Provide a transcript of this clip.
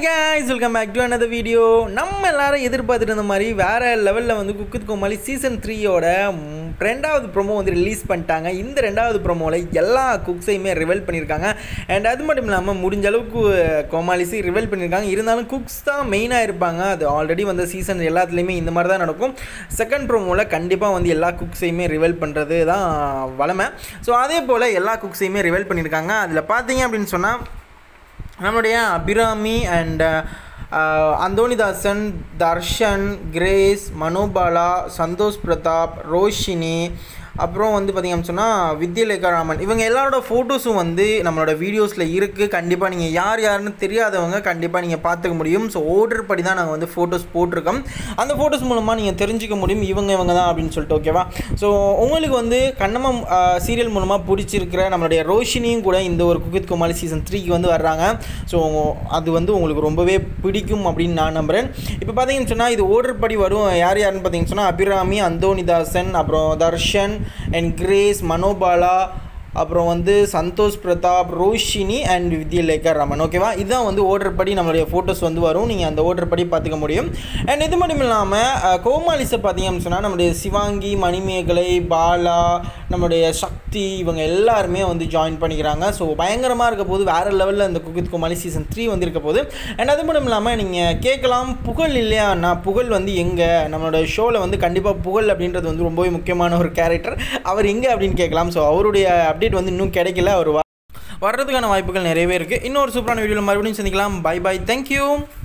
hi guys welcome back to another video நம்ம எல்லாரும் எதிர்பார்த்துட்டு இருந்த மாதிரி வேற லெவலில் வந்து குக்குத் கோமாளி சீசன் த்ரீயோட ரெண்டாவது ப்ரோமோ வந்து ரிலீஸ் பண்ணிட்டாங்க இந்த ரெண்டாவது ப்ரோமோவில் எல்லா குக்ஸையுமே ரிவெல் பண்ணியிருக்காங்க அண்ட் அது மட்டும் இல்லாமல் முடிஞ்ச அளவுக்கு கோமாளிஸை ரிவெல் பண்ணியிருக்காங்க இருந்தாலும் குக்ஸ் தான் மெயினாக இருப்பாங்க அது ஆல்ரெடி வந்த சீசன் எல்லாத்துலேயுமே இந்த மாதிரி தான் நடக்கும் செகண்ட் ப்ரோமோவில் கண்டிப்பாக வந்து எல்லா குக்ஸையுமே ரிவெல் பண்ணுறது தான் வளமை ஸோ அதே போல் எல்லா குக்ஸையுமே ரிவெல் பண்ணியிருக்காங்க அதில் பார்த்தீங்க அப்படின்னு சொன்னால் நம்மளுடைய அபிராமி அண்ட் அந்தோனிதாசன் தர்ஷன் கிரேஸ் மனோபாலா சந்தோஷ் பிரதாப் ரோஷினி அப்புறம் வந்து பார்த்திங்க சொன்னால் வித்யலேகாராமன் இவங்க எல்லாரோட ஃபோட்டோஸும் வந்து நம்மளோட வீடியோஸில் இருக்குது கண்டிப்பாக நீங்கள் யார் யாருன்னு தெரியாதவங்க கண்டிப்பாக நீங்கள் பார்த்துக்க முடியும் ஸோ ஆர்டர் படி தான் நாங்கள் வந்து ஃபோட்டோஸ் போட்டிருக்கோம் அந்த ஃபோட்டோஸ் மூலமாக நீங்கள் தெரிஞ்சுக்க முடியும் இவங்க இவங்க தான் அப்படின்னு சொல்லிட்டு ஓகேவா ஸோ உங்களுக்கு வந்து கண்ணம்மா சீரியல் மூலமாக பிடிச்சிருக்கிற நம்மளுடைய ரோஷினியும் கூட இந்த ஒரு குக்கித் குமாரி சீசன் த்ரீக்கு வந்து வர்றாங்க ஸோ அது வந்து உங்களுக்கு ரொம்பவே பிடிக்கும் அப்படின்னு நான் நம்புகிறேன் இப்போ பார்த்தீங்கன்னு சொன்னால் இது ஆர்டர் படி வரும் யார் யாருன்னு பார்த்தீங்கன்னு சொன்னால் அபிராமி அந்தோனிதாசன் அப்புறம் தர்ஷன் அண்ட் கிரேஸ் மனோபாலா அப்புறம் வந்து சந்தோஷ் பிரதாப் ரோஷினி அண்ட் வித்யலேகர் ரமன் ஓகேவா இதுதான் வந்து ஆர்டர் படி நம்மளுடைய ஃபோட்டோஸ் வந்து வரும் நீங்கள் அந்த ஆர்டர் படி பார்த்துக்க முடியும் அண்ட் இது மட்டும் இல்லாமல் கோமாலிஸை பார்த்தீங்க அப்படின்னு சொன்னால் நம்முடைய சிவாங்கி மணிமேகலை பாலா நம்முடைய சக்தி இவங்க எல்லாருமே வந்து ஜாயின் பண்ணிக்கிறாங்க ஸோ பயங்கரமாக இருக்க போது வேறு லெவலில் இந்த குக்கித் கோமாளி சீசன் த்ரீ வந்து இருக்க போது அண்ட் அது மட்டும் இல்லாமல் நீங்கள் கேட்கலாம் புகழ் இல்லையாண்ணா புகழ் வந்து எங்கே நம்மளோட ஷோவில் வந்து கண்டிப்பாக புகழ் அப்படின்றது வந்து ரொம்பவே முக்கியமான ஒரு கேரக்டர் அவர் எங்கே அப்படின்னு கேட்கலாம் ஸோ அவருடைய அப்டேட் வந்து இன்னும் கிடைக்கல அவர் வர்றதுக்கான வாய்ப்புகள் நிறையவே இருக்குது இன்னொரு சூப்பரான வீடியோவில் மறுபடியும் சந்திக்கலாம் பை பை தேங்க்யூ